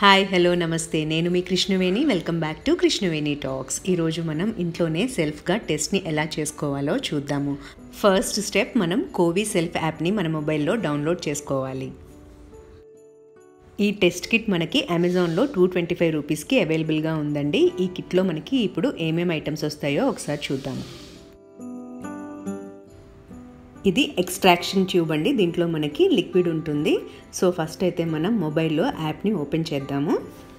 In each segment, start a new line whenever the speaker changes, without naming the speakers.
hi hello నమస్తే నేను మీ Krishnaveni welcome back to Krishnaveni talks ఈరోజు మనం ఇంట్లోనే సెల్ఫ్గా టెస్ట్ని ఎలా చేసుకోవాలో చూద్దాము ఫస్ట్ స్టెప్ మనం కోవి సెల్ఫ్ యాప్ని మన మొబైల్లో డౌన్లోడ్ చేసుకోవాలి ఈ టెస్ట్ కిట్ మనకి అమెజాన్లో టూ ట్వంటీ ఫైవ్ రూపీస్కి అవైలబుల్గా ఉందండి ఈ కిట్లో మనకి ఇప్పుడు ఏమేమి ఐటమ్స్ వస్తాయో ఒకసారి చూద్దాము ఇది ఎక్స్ట్రాక్షన్ ట్యూబ్ అండి దీంట్లో మనకి లిక్విడ్ ఉంటుంది సో ఫస్ట్ అయితే మనం మొబైల్లో యాప్ని ఓపెన్ చేద్దాము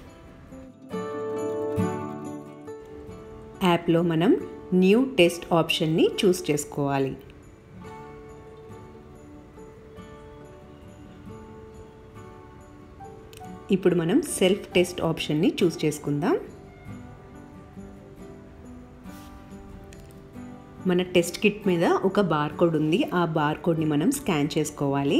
యాప్లో మనం న్యూ టెస్ట్ ఆప్షన్ని చూస్ చేసుకోవాలి ఇప్పుడు మనం సెల్ఫ్ టెస్ట్ ఆప్షన్ని చూస్ చేసుకుందాం మన టెస్ట్ కిట్ మీద ఒక బార్ కోడ్ ఉంది ఆ బార్ కోడ్ని మనం స్కాన్ చేసుకోవాలి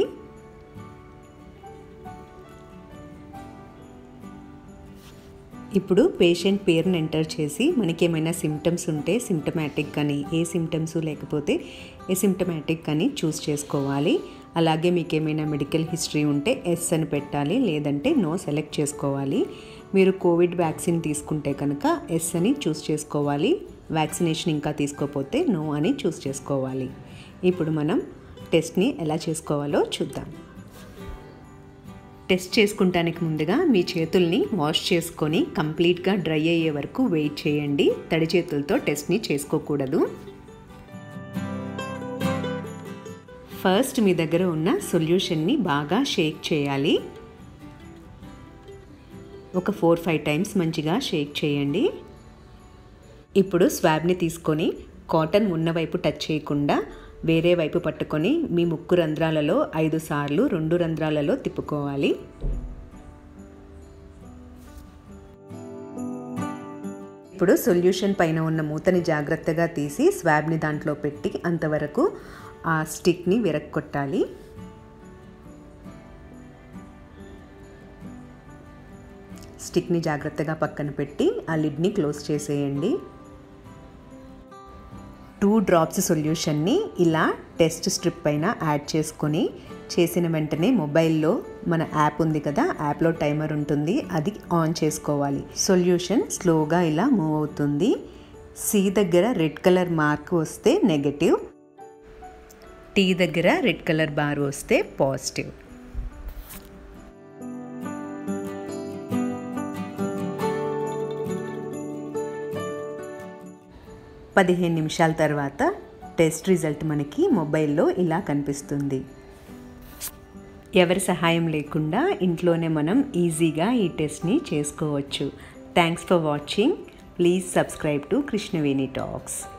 ఇప్పుడు పేషెంట్ పేరుని ఎంటర్ చేసి మనకి ఏమైనా సిమ్టమ్స్ ఉంటే సిమ్టమాటిక్ కానీ ఏ సిమ్టమ్స్ లేకపోతే ఏ సిమ్టమాటిక్ అని చూస్ చేసుకోవాలి అలాగే మీకు ఏమైనా మెడికల్ హిస్టరీ ఉంటే ఎస్ అని పెట్టాలి లేదంటే నో సెలెక్ట్ చేసుకోవాలి మీరు కోవిడ్ వ్యాక్సిన్ తీసుకుంటే కనుక ఎస్ అని చూస్ చేసుకోవాలి వ్యాక్సినేషన్ ఇంకా తీసుకోకపోతే నో అని చూస్ చేసుకోవాలి ఇప్పుడు మనం టెస్ట్ని ఎలా చేసుకోవాలో చూద్దాం టెస్ట్ చేసుకుంటానికి ముందుగా మీ చేతుల్ని వాష్ చేసుకొని కంప్లీట్గా డ్రై అయ్యే వరకు వెయిట్ చేయండి తడి చేతులతో టెస్ట్ని చేసుకోకూడదు ఫస్ట్ మీ దగ్గర ఉన్న సొల్యూషన్ని బాగా షేక్ చేయాలి ఒక ఫోర్ ఫైవ్ టైమ్స్ మంచిగా షేక్ చేయండి ఇప్పుడు స్వాబ్ని తీసుకొని కాటన్ ఉన్న వైపు టచ్ చేయకుండా వేరే వైపు పట్టుకొని మీ ముక్కు రంధ్రాలలో ఐదు సార్లు రెండు రంధ్రాలలో తిప్పుకోవాలి ఇప్పుడు సొల్యూషన్ పైన ఉన్న మూతని జాగ్రత్తగా తీసి స్వాబ్ని దాంట్లో పెట్టి అంతవరకు ఆ స్టిక్ని విరక్కొట్టాలి స్టిక్ని జాగ్రత్తగా పక్కన పెట్టి ఆ లిడ్ని క్లోజ్ చేసేయండి టూ డ్రాప్స్ సొల్యూషన్ని ఇలా టెస్ట్ స్ట్రిప్ పైన యాడ్ చేసుకొని చేసిన వెంటనే మొబైల్లో మన యాప్ ఉంది కదా యాప్లో టైమర్ ఉంటుంది అది ఆన్ చేసుకోవాలి సొల్యూషన్ స్లోగా ఇలా మూవ్ అవుతుంది సి దగ్గర రెడ్ కలర్ మార్క్ వస్తే నెగటివ్ టీ దగ్గర రెడ్ కలర్ బార్ వస్తే పాజిటివ్ పదిహేను నిమిషాల తర్వాత టెస్ట్ రిజల్ట్ మనకి మొబైల్లో ఇలా కనిపిస్తుంది ఎవరి సహాయం లేకుండా ఇంట్లోనే మనం ఈజీగా ఈ టెస్ట్ని చేసుకోవచ్చు thanks for watching please subscribe to Krishnaveni talks